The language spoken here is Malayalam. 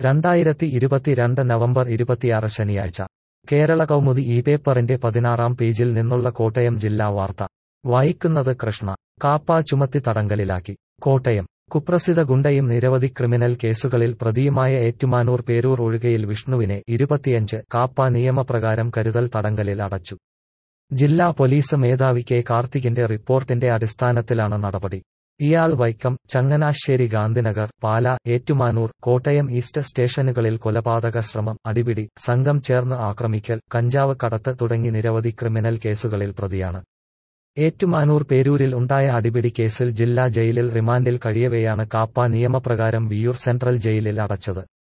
രണ്ടായിരത്തി ഇരുപത്തിരണ്ട് നവംബർ ഇരുപത്തിയാറ് ശനിയാഴ്ച കേരള കൗമുദി ഈ പേപ്പറിന്റെ പതിനാറാം പേജിൽ നിന്നുള്ള കോട്ടയം ജില്ലാ വാർത്ത വായിക്കുന്നത് കൃഷ്ണ കാപ്പ ചുമത്തി തടങ്കലിലാക്കി കോട്ടയം കുപ്രസിദ്ധ ഗുണ്ടയും നിരവധി ക്രിമിനൽ കേസുകളിൽ പ്രതിയുമായ ഏറ്റുമാനൂർ പേരൂർ ഒഴികയിൽ വിഷ്ണുവിനെ ഇരുപത്തിയഞ്ച് കാപ്പ നിയമപ്രകാരം കരുതൽ തടങ്കലിൽ അടച്ചു ജില്ലാ പോലീസ് മേധാവി കെ കാർത്തികിന്റെ റിപ്പോർട്ടിന്റെ അടിസ്ഥാനത്തിലാണ് നടപടി ഇയാൾ വൈക്കം ചങ്ങനാശ്ശേരി ഗാന്ധിനഗർ പാല ഏറ്റുമാനൂർ കോട്ടയം ഈസ്റ്റ് സ്റ്റേഷനുകളിൽ കൊലപാതക ശ്രമം അടിപിടി സംഘം ചേർന്ന് ആക്രമിക്കൽ കഞ്ചാവ് കടത്ത് തുടങ്ങി നിരവധി ക്രിമിനൽ കേസുകളിൽ പ്രതിയാണ് ഏറ്റുമാനൂർ പേരൂരിൽ ഉണ്ടായ അടിപിടി കേസിൽ ജില്ലാ ജയിലിൽ റിമാൻഡിൽ കഴിയവെയാണ് കാപ്പ നിയമപ്രകാരം വിയൂർ സെൻട്രൽ ജയിലിൽ അടച്ചത്